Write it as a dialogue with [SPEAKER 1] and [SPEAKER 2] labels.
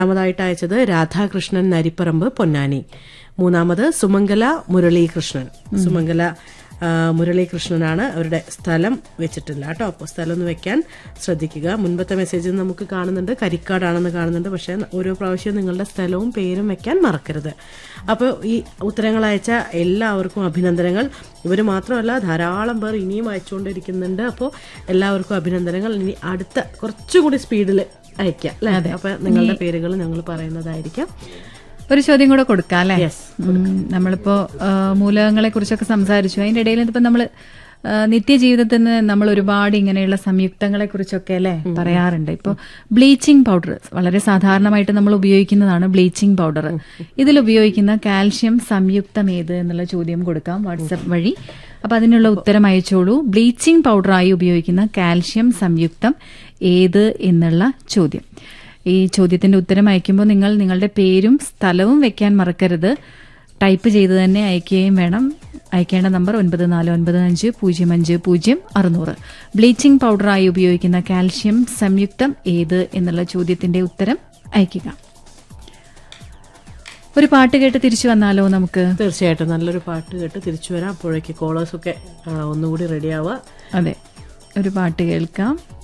[SPEAKER 1] രണ്ടാമതായിട്ട് അയച്ചത് രാധാകൃഷ്ണൻ നരിപ്പറമ്പ് പൊന്നാനി മൂന്നാമത് സുമംഗല മുരളീകൃഷ്ണൻ സുമംഗല ആ, മുരളീകൃഷ്ണനാണ് അവരുടെ സ്ഥലം വെച്ചിട്ടില്ല കേട്ടോ അപ്പോൾ സ്ഥലം ഒന്ന് വെക്കാൻ ശ്രദ്ധിക്കുക മുൻപത്തെ മെസ്സേജിൽ നമുക്ക് കാണുന്നുണ്ട് കരിക്കാടാണെന്ന് കാണുന്നുണ്ട് പക്ഷേ ഓരോ പ്രാവശ്യവും നിങ്ങളുടെ സ്ഥലവും പേരും വെക്കാൻ മറക്കരുത് അപ്പോൾ ഈ ഉത്തരങ്ങൾ അയച്ച എല്ലാവർക്കും അഭിനന്ദനങ്ങൾ ഇവർ മാത്രമല്ല ധാരാളം പേർ ഇനിയും അയച്ചുകൊണ്ടിരിക്കുന്നുണ്ട് അപ്പോൾ എല്ലാവർക്കും അഭിനന്ദനങ്ങൾ ഇനി അടുത്ത കുറച്ചുകൂടി സ്പീഡിൽ അയക്കാം അല്ലേ അപ്പൊ നിങ്ങളുടെ പേരുകൾ ഞങ്ങൾ പറയുന്നതായിരിക്കാം
[SPEAKER 2] ഒരു ചോദ്യം കൂടെ കൊടുക്കാം അല്ലേ
[SPEAKER 1] Yes,
[SPEAKER 2] ഉം, നമ്മളിപ്പോ ആ, മൂലകങ്ങളെ കുറിച്ചൊക്കെ സംസാരിച്ചു അതിന്റെ ഇടയിൽ ഇപ്പൊ നമ്മള് ആ, നിത്യജീവിതത്തിൽ നമ്മൾ ഒരുപാട് ഇങ്ങനെയുള്ള സംയുക്തങ്ങളെ കുറിച്ചൊക്കെ അല്ലേ പറയാറുണ്ട് ഇപ്പോൾ ബ്ലീച്ചിങ് പൗഡർ വളരെ സാധാരണമായിട്ട് നമ്മൾ ഉപയോഗിക്കുന്നതാണ് ബ്ലീച്ചിങ് പൗഡർ ഇതിൽ ഉപയോഗിക്കുന്ന കാൽഷ്യം സംയുക്തം ഏത് എന്നുള്ള ചോദ്യം കൊടുക്കാം വാട്സപ്പ് വഴി അപ്പൊ അതിനുള്ള ഉത്തരം അയച്ചോളൂ ബ്ലീച്ചിങ് പൗഡറായി ഉപയോഗിക്കുന്ന കാൽഷ്യം സംയുക്തം ഏത് എന്നുള്ള ചോദ്യം ഈ ചോദ്യത്തിന്റെ ഉത്തരം അയക്കുമ്പോൾ നിങ്ങൾ നിങ്ങളുടെ പേരും സ്ഥലവും വെക്കാൻ മറക്കരുത് ടൈപ്പ് ചെയ്ത് തന്നെ അയക്കുകയും വേണം അയക്കേണ്ട നമ്പർ ഒൻപത് നാല് ഒൻപത് അഞ്ച് പൂജ്യം അഞ്ച് പൂജ്യം അറുന്നൂറ് ബ്ലീച്ചിങ് പൗഡറായി ഉപയോഗിക്കുന്ന കാൽഷ്യം സംയുക്തം ഏത് എന്നുള്ള ചോദ്യത്തിന്റെ ഉത്തരം അയക്കുക ഒരു പാട്ട് കേട്ട് തിരിച്ചു വന്നാലോ നമുക്ക്
[SPEAKER 1] തീർച്ചയായിട്ടും നല്ലൊരു പാട്ട് കേട്ട് തിരിച്ചു വരാം അപ്പോഴേക്ക് കോളേഴ്സൊക്കെ ഒന്നുകൂടി റെഡിയാവുക
[SPEAKER 2] അതെ ഒരു പാട്ട് കേൾക്കാം